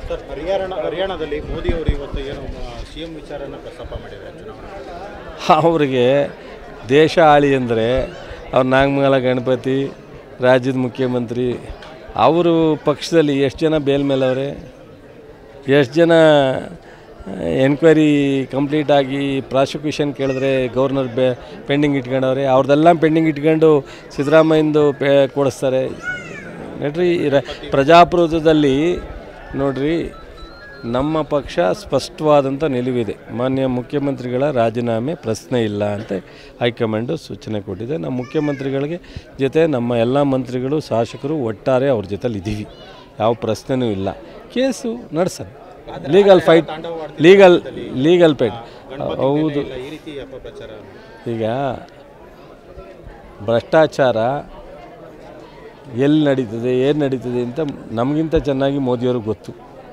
Sir Haryana ಹರಿಯಾಣದಲ್ಲಿ ಮೋದಿ ಅವರು ಇವತ್ತು ಏನು ಸಿ ಎಂ ವಿಚಾರನ ಪ್ರಸ್ತಾಪ ಮಾಡಿದ್ದಾರೆ ಚುನಾವಣೆ ಅವರಿಗೆ ದೇಶ ಆಳಿ ಅಂದರೆ ಅವ್ರು ನಾಗಮಂಗಲ ಗಣಪತಿ ರಾಜ್ಯದ ಮುಖ್ಯಮಂತ್ರಿ ಅವರು ಪಕ್ಷದಲ್ಲಿ ಎಷ್ಟು ಜನ ಬೇಲ್ ಮೇಲವ್ರೆ ಎಷ್ಟು ಜನ ಎನ್ಕ್ವೈರಿ ಕಂಪ್ಲೀಟ್ ಆಗಿ ಪ್ರಾಸಿಕ್ಯೂಷನ್ ಕೇಳಿದ್ರೆ ಗವರ್ನರ್ ಬೆ ಪೆಂಡಿಂಗ್ ಇಟ್ಕೊಂಡವ್ರೆ ಅವ್ರದ್ದೆಲ್ಲ ಪೆಂಡಿಂಗ್ ಇಟ್ಕೊಂಡು ಸಿದ್ದರಾಮಯ್ಯಂದು ಪೇ ಕೊಡಿಸ್ತಾರೆ ನೋಡ್ರಿ ರ ಪ್ರಜಾಪ್ರಭುತ್ವದಲ್ಲಿ ನೋಡ್ರಿ ನಮ್ಮ ಪಕ್ಷ ಸ್ಪಷ್ಟವಾದಂಥ ನಿಲುವಿದೆ ಮಾನ್ಯ ಮುಖ್ಯಮಂತ್ರಿಗಳ ರಾಜೀನಾಮೆ ಪ್ರಶ್ನೆ ಇಲ್ಲ ಅಂತ ಹೈಕಮಾಂಡು ಸೂಚನೆ ಕೊಟ್ಟಿದೆ ನಮ್ಮ ಮುಖ್ಯಮಂತ್ರಿಗಳಿಗೆ ಜೊತೆ ನಮ್ಮ ಎಲ್ಲ ಮಂತ್ರಿಗಳು ಶಾಸಕರು ಒಟ್ಟಾರೆ ಅವ್ರ ಜೊತೆಲಿ ಇದ್ದೀವಿ ಯಾವ ಪ್ರಶ್ನೆನೂ ಇಲ್ಲ ಕೇಸು ನಡೆಸೋಣ legal fight legal legal fight ಹೌದು ಈ ರೀತಿ ಅಪಪ್ರಚಾರ ಈಗ ಭ್ರಷ್ಟಾಚಾರ ಎಲ್ಲಿ ನಡೀತದೆ ಏನು ನಡೀತದೆ ಅಂತ ನಮಗಿಂತ ಚೆನ್ನಾಗಿ ಮೋದಿಯವ್ರಿಗೆ ಗೊತ್ತು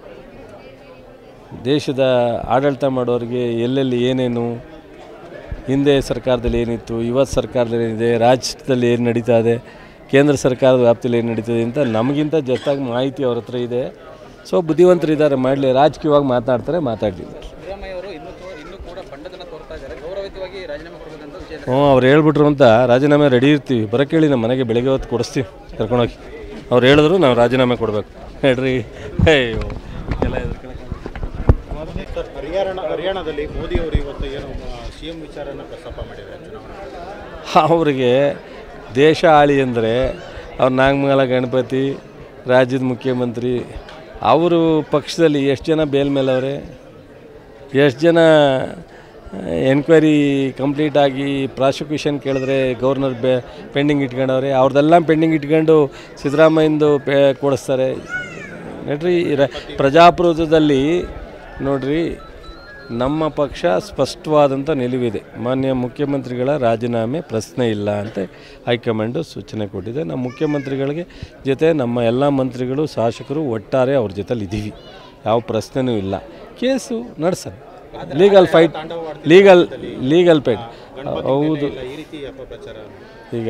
ದೇಶದ ಆಡಳಿತ ಮಾಡೋರಿಗೆ ಎಲ್ಲೆಲ್ಲಿ ಏನೇನು ಹಿಂದೆ ಸರ್ಕಾರದಲ್ಲಿ ಏನಿತ್ತು ಇವತ್ತು ಸರ್ಕಾರದಲ್ಲಿ ಏನಿದೆ ರಾಜ್ಯದಲ್ಲಿ ಏನು ನಡೀತಾ ಇದೆ ಕೇಂದ್ರ ಸರ್ಕಾರದ ವ್ಯಾಪ್ತಿಯಲ್ಲಿ ಏನು ನಡೀತದೆ ಅಂತ ನಮಗಿಂತ ಜೊತೆಗೆ ಮಾಹಿತಿ ಅವ್ರ ಹತ್ರ ಇದೆ ಸೊ ಬುದ್ಧಿವಂತರಿದ್ದಾರೆ ಮಾಡಲಿ ರಾಜಕೀಯವಾಗಿ ಮಾತಾಡ್ತಾರೆ ಮಾತಾಡಲಿ ಸಿದ್ದರಾಮಯ್ಯ ಅವರು ಇನ್ನೂ ತೋ- ಇನ್ನೂ ಕೂಡ ಬಂಡತನ ತೋರ್ತಾ ಇದ್ದಾರೆ ಗೌರವಯುತವಾಗಿ ರಾಜೀನಾಮೆ ಕೊಡಬೇಕಂತ ವಿಷಯ ಇದೆ. ಹ್ಞೂ ಅವ್ರು ಹೇಳ್ಬಿಟ್ರು ಅಂತ ರಾಜೀನಾಮೆ ರೆಡಿ ಇರ್ತೀವಿ ಬರೋಕ್ಕೆ ಹೇಳಿ ನಮ್ಮ ಮನೆಗೆ ಬೆಳಗ್ಗೆ ಹೊತ್ತು ಕೊಡಿಸ್ತೀವಿ ಕರ್ಕೊಂಡೋಗಿ ಅವ್ರು ಹೇಳಿದ್ರು ನಾವು ರಾಜೀನಾಮೆ ಕೊಡಬೇಕು ಹೇಳ್ರಿ ಅಯ್ಯೋ ಎಲ್ಲ ಹೆದರ್ಕೊಳಕ್ಕಾಗಲ್ಲ. ಸರ್ ಹರಿಯಾಣ ಹರಿಯಾಣದಲ್ಲಿ ಮೋದಿ ಅವರು ಇವತ್ತು ಏನು ಸಿ ಎಂ ವಿಚಾರನ ಪ್ರಸ್ತಾಪ ಮಾಡಿದ್ದಾರೆ ಚುನಾವಣೆ ಅವರಿಗೆ ದೇಶ ಆಳಿ ಅಂದರೆ ಅವ್ರು ನಾಗಮಂಗಲ ಗಣಪತಿ ರಾಜ್ಯದ ಮುಖ್ಯಮಂತ್ರಿ ಅವರು ಪಕ್ಷದಲ್ಲಿ ಎಷ್ಟು ಜನ ಬೇಲ್ ಮೇಲವ್ರೆ ಎಷ್ಟು ಜನ ಎನ್ಕ್ವೈರಿ ಕಂಪ್ಲೀಟ್ ಆಗಿ ಪ್ರಾಸಿಕ್ಯೂಷನ್ ಕೇಳಿದ್ರೆ ಗವರ್ನರ್ ಬೆ ಪೆಂಡಿಂಗ್ ಇಟ್ಕೊಂಡವ್ರೆ ಅವ್ರದ್ದೆಲ್ಲ ಪೆಂಡಿಂಗ್ ಇಟ್ಕೊಂಡು ಸಿದ್ದರಾಮಯ್ಯಂದು ಪೇ ಕೊಡಿಸ್ತಾರೆ ನೋಡ್ರಿ ರ ಪ್ರಜಾಪ್ರಭುತ್ವದಲ್ಲಿ ನೋಡ್ರಿ ನಮ್ಮ ಪಕ್ಷ ಸ್ಪಷ್ಟವಾದಂಥ ನಿಲುವಿದೆ ಮಾನ್ಯ ಮುಖ್ಯಮಂತ್ರಿಗಳ ರಾಜೀನಾಮೆ ಪ್ರಶ್ನೆ ಇಲ್ಲ ಅಂತ ಹೈಕಮಾಂಡು ಸೂಚನೆ ಕೊಟ್ಟಿದೆ ನಮ್ಮ ಮುಖ್ಯಮಂತ್ರಿಗಳಿಗೆ ಜೊತೆ ನಮ್ಮ ಎಲ್ಲ ಮಂತ್ರಿಗಳು ಶಾಸಕರು ಒಟ್ಟಾರೆ ಅವ್ರ ಜೊತೆಲಿ ಇದ್ದೀವಿ ಯಾವ ಪ್ರಶ್ನೆನೂ ಇಲ್ಲ ಕೇಸು ನಡೆಸೋಣ legal fight legal legal fight ಹೌದು ಈ ರೀತಿ ಅಪಪ್ರಚಾರ ಈಗ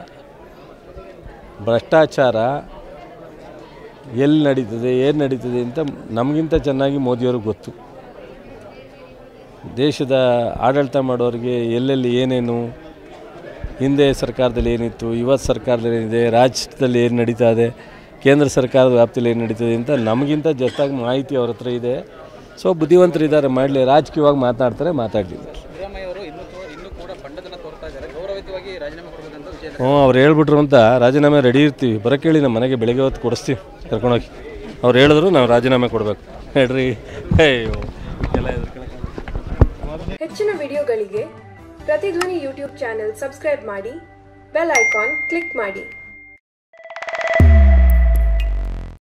ಭ್ರಷ್ಟಾಚಾರ ಎಲ್ಲಿ ನಡೀತದೆ ಏನು ನಡೀತದೆ ಅಂತ ನಮಗಿಂತ ಚೆನ್ನಾಗಿ ಮೋದಿಯವ್ರಿಗೆ ಗೊತ್ತು ದೇಶದ ಆಡಳಿತ ಮಾಡೋರಿಗೆ ಎಲ್ಲೆಲ್ಲಿ ಏನೇನು ಹಿಂದೆ ಸರ್ಕಾರದಲ್ಲಿ ಏನಿತ್ತು ಇವತ್ತು ಸರ್ಕಾರದಲ್ಲಿ ಏನಿದೆ ರಾಜ್ಯದಲ್ಲಿ ಏನು ನಡೀತಾ ಇದೆ ಕೇಂದ್ರ ಸರ್ಕಾರದ ವ್ಯಾಪ್ತಿಯಲ್ಲಿ ಏನು ನಡೀತದೆ ಅಂತ ನಮಗಿಂತ ಜೊತೆಗೆ ಮಾಹಿತಿ ಅವ್ರ ಹತ್ರ ಇದೆ ಸೊ ಬುದ್ಧಿವಂತರಿದ್ದಾರೆ ಮಾಡಲಿ ರಾಜಕೀಯವಾಗಿ ಮಾತಾಡ್ತಾರೆ ಮಾತಾಡಲಿ ಸಿದ್ದರಾಮಯ್ಯ ಅವರು ಇನ್ನೂ ತೋ- ಇನ್ನೂ ಕೂಡ ಬಂಡತನ ತೋರ್ತಾ ಇದ್ದಾರೆ ಗೌರವಯುತವಾಗಿ ರಾಜೀನಾಮೆ ಕೊಡಬೇಕಂತ ವಿಷಯ ಇದೆ. ಹ್ಞೂ ಅವ್ರು ಹೇಳ್ಬಿಟ್ರು ಅಂತ ರಾಜೀನಾಮೆ ರೆಡಿ ಇರ್ತೀವಿ ಬರೋಕ್ಕೆ ಹೇಳಿ ನಮ್ಮ ಮನೆಗೆ ಬೆಳಗ್ಗೆ ಹೊತ್ತು ಕೊಡಿಸ್ತೀವಿ ಕರ್ಕೊಂಡೋಗಿ ಅವ್ರು ಹೇಳಿದ್ರು ನಾವು ರಾಜೀನಾಮೆ ಕೊಡಬೇಕು ಹೇಳ್ರಿ ಅಯ್ಯೋ ಎಲ್ಲ ಹೆದರ್ಕೊಳಕ್ಕಾಗಲ್ಲ. ಹೆಚ್ಚಿನ ವಿಡಿಯೋಗಳಿಗೆ ಪ್ರತಿಧ್ವನಿ ಯೂಟ್ಯೂಬ್ ಚಾನೆಲ್ ಸಬ್ಸ್ಕ್ರೈಬ್ ಮಾಡಿ ಬೆಲ್ ಐಕಾನ್ ಕ್ಲಿಕ್ ಮಾಡಿ